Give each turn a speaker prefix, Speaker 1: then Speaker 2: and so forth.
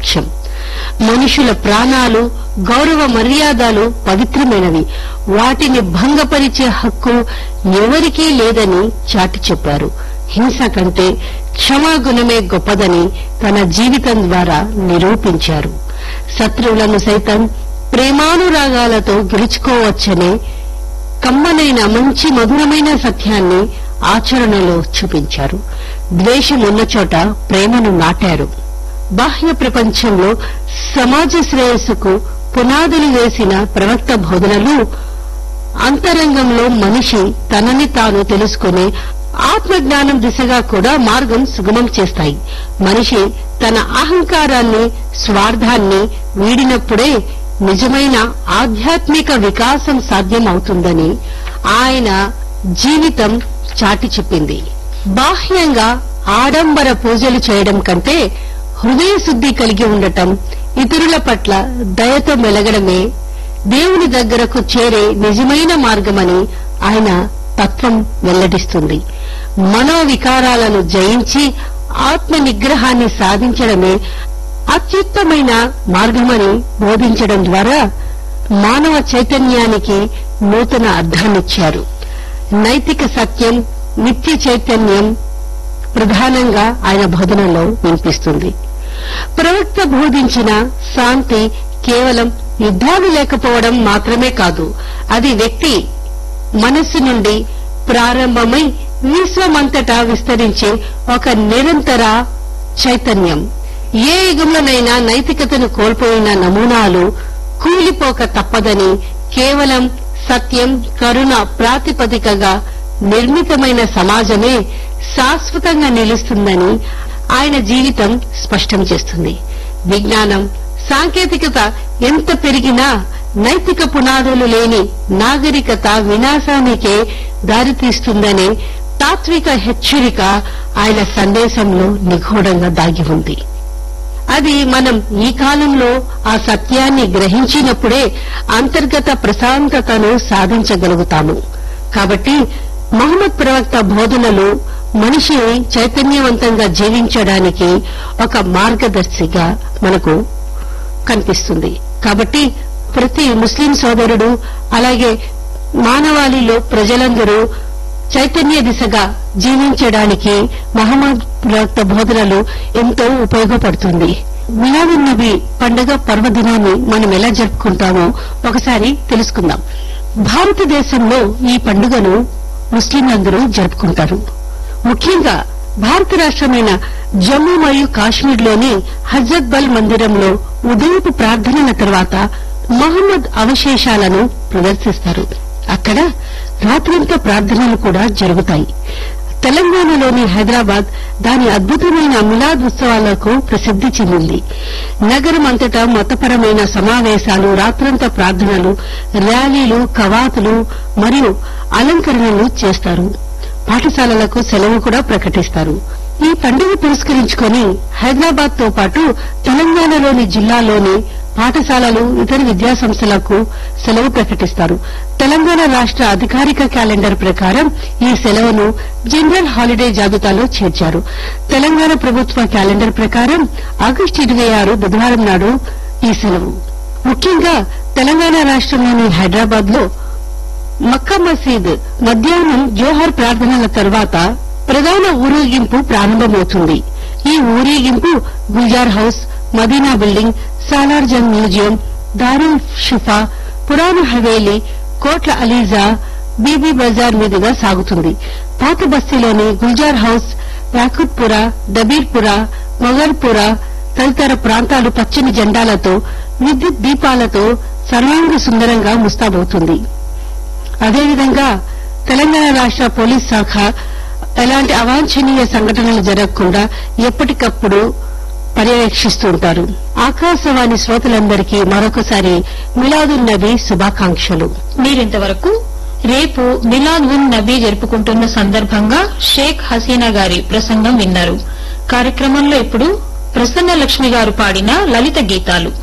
Speaker 1: సాక్ష్యం మనుషుల ప్రాణాలు గౌరవ మర్యాదలు పవిత్రమైనవి వాటిని భంగపరిచే హక్కు ఎవరికీ లేదని చాటి చెప్పారు హింస కంటే క్షమాగుణమే గొప్పదని తన జీవితం ద్వారా నిరూపించారు శత్రువులను సైతం ప్రేమానురాగాలతో గెలుచుకోవచ్చనే కమ్మనైన మంచి మధురమైన సత్యాన్ని ఆచరణలో చూపించారు ద్వేషం ఉన్న చోట ప్రేమను నాటారు బాహ్య ప్రపంచంలో సమాజ శ్రేయస్సుకు పునాదులు వేసిన ప్రవక్త బోధనలు అంతరంగంలో మనిషి తనని తాను తెలుసుకునే ఆత్మజ్ఞానం దిశగా కూడా మార్గం సుగమం చేస్తాయి మనిషి తన అహంకారాన్ని స్వార్థాన్ని వీడినప్పుడే నిజమైన ఆధ్యాత్మిక వికాసం సాధ్యం అవుతుందని ఆయన జీవితం చాటి చెప్పింది బాహ్యంగా ఆడంబర పూజలు చేయడం కంటే హృదయ శుద్ధి కలిగి ఉండటం ఇతరుల పట్ల దయతో మెలగడమే దేవుని దగ్గరకు చేరే నిజమైన మార్గమని ఆయన తత్వం వెల్లడిస్తుంది మనోవికారాలను జయించి ఆత్మ నిగ్రహాన్ని సాధించడమే అత్యుత్తమైన మార్గమని బోధించడం ద్వారా మానవ చైతన్యానికి నూతన అర్థాన్నిచ్చారు నైతిక సత్యం నిత్య చైతన్యం ప్రధానంగా ఆయన బోధనలో వినిపిస్తుంది ప్రవక్త బోధించిన శాంతి కేవలం యుద్ధాలు లేకపోవడం మాత్రమే కాదు అది వ్యక్తి మనస్సు నుండి ప్రారంభమై విశ్వమంతటా విస్తరించే ఒక నిరంతర చైతన్యం ఏ యుగంలోనైనా నైతికతను కోల్పోయిన నమూనాలు కూలిపోక తప్పదని కేవలం సత్యం కరుణ ప్రాతిపదికగా నిర్మితమైన సమాజమే శాశ్వతంగా నిలుస్తుందని ఆయన జీవితం స్పష్టం చేస్తుంది విజ్ఞానం సాంకేతికత ఎంత పెరిగినా నైతిక పునాదులు లేని నాగరికత వినాశానికే దారితీస్తుందనే తాత్విక హెచ్చరిక ఆయన సందేశంలో నిగూఢంగా దాగి ఉంది అది మనం ఈ కాలంలో ఆ సత్యాన్ని గ్రహించినప్పుడే అంతర్గత ప్రశాంతతను సాధించగలుగుతాము కాబట్టి మహమ్మద్ ప్రవక్త బోధనలు మనిషిని చైతన్యవంతంగా జీవించడానికి ఒక మార్గదర్శిగా మనకు కనిపిస్తుంది కాబట్టి ప్రతి ముస్లిం సోదరుడు అలాగే మానవాళిలో ప్రజలందరూ చైతన్య దిశగా జీవించడానికి మహమ్మద్ ప్రవక్త బోధనలు ఎంతో ఉపయోగపడుతుంది మిలాదున్ నబీ పండుగ పర్వదినాన్ని మనం ఎలా జరుపుకుంటామో ఒకసారి తెలుసుకుందాం భారతదేశంలో ఈ పండుగను ముస్లింలందరూ జరుపుకుంటారు ముఖ్యంగా భారత రాష్ట్రమైన జమ్మూ మరియు కాశ్మీర్లోని హజరత్ బల్ మందిరంలో ఉదయపు ప్రార్థనల తర్వాత మహమ్మద్ అవశేషాలను ప్రదర్శిస్తారు అక్కడ రాత్రంతా ప్రార్థనలు కూడా జరుగుతాయి తెలంగాణలోని హైదరాబాద్ దాని అద్భుతమైన మిలాద్ ఉత్సవాలకు ప్రసిద్ది చెందింది నగరం అంతటా మతపరమైన సమావేశాలు రాత్రంతా ప్రార్థనలు ర్యాలీలు కవాతులు మరియు అలంకరణలు చేస్తారు పాఠశాలలకు సెలవు కూడా ప్రకటిస్తారు ఈ పండుగ పురస్కరించుకొని హైదరాబాద్ తో పాటు తెలంగాణలోని జిల్లాలోని పాఠశాలలు ఇతర విద్యాసంస్థలకు సెలవు ప్రకటిస్తారు తెలంగాణ రాష్ట అధికారిక క్యాలెండర్ ప్రకారం ఈ సెలవును జనరల్ హాలిడే జాబితాలో చేర్చారు తెలంగాణ ప్రభుత్వ క్యాలెండర్ ప్రకారం ఆగస్టు ఇరవై ఆరు బుధవారం నాడు ఈ సెలవు ముఖ్యంగా తెలంగాణ రాష్ట్రంలోని హైదరాబాద్ లో మక్కా మసీద్ మధ్యాహ్నం జోహర్ ప్రార్థనల తర్వాత ప్రధాన ఊరేగింపు ప్రారంభమవుతుంది ఈ ఊరేగింపు Gulzar house Madina building Salar Jung museum Darul Shifa Purana Haveli Kotla Alija Bibi Bazaar మీదుగా సాగుతుంది పాత బస్తీలోని గుల్జార్ హౌస్ యాకుత్పుర దబీర్పుర మొగల్పుర తదితర ప్రాంతాలు పచ్చని జెండాలతో విద్యుత్ దీపాలతో సర్వాంగ సుందరంగా ముస్తాబవుతుంది అదేవిధంగా తెలంగాణ రాష్ట పోలీస్ శాఖ ఎలాంటి అవాంఛనీయ సంఘటనలు జరగకుండా ఎప్పటికప్పుడు పర్యవేక్షిస్తుంటారు ఆకాశవాణి శ్రోతలందరికీ మరొకసారి మిలాదున్ నబీ శుభాకాంక్షలు
Speaker 2: మీరింతవరకు రేపు మిలాద్ ఉన్ నబీ జరుపుకుంటున్న సందర్భంగా షేక్ హసీనా గారి ప్రసంగం విన్నారు కార్యక్రమంలో ఇప్పుడు ప్రసన్న లక్ష్మి గారు పాడిన లలిత గీతాలు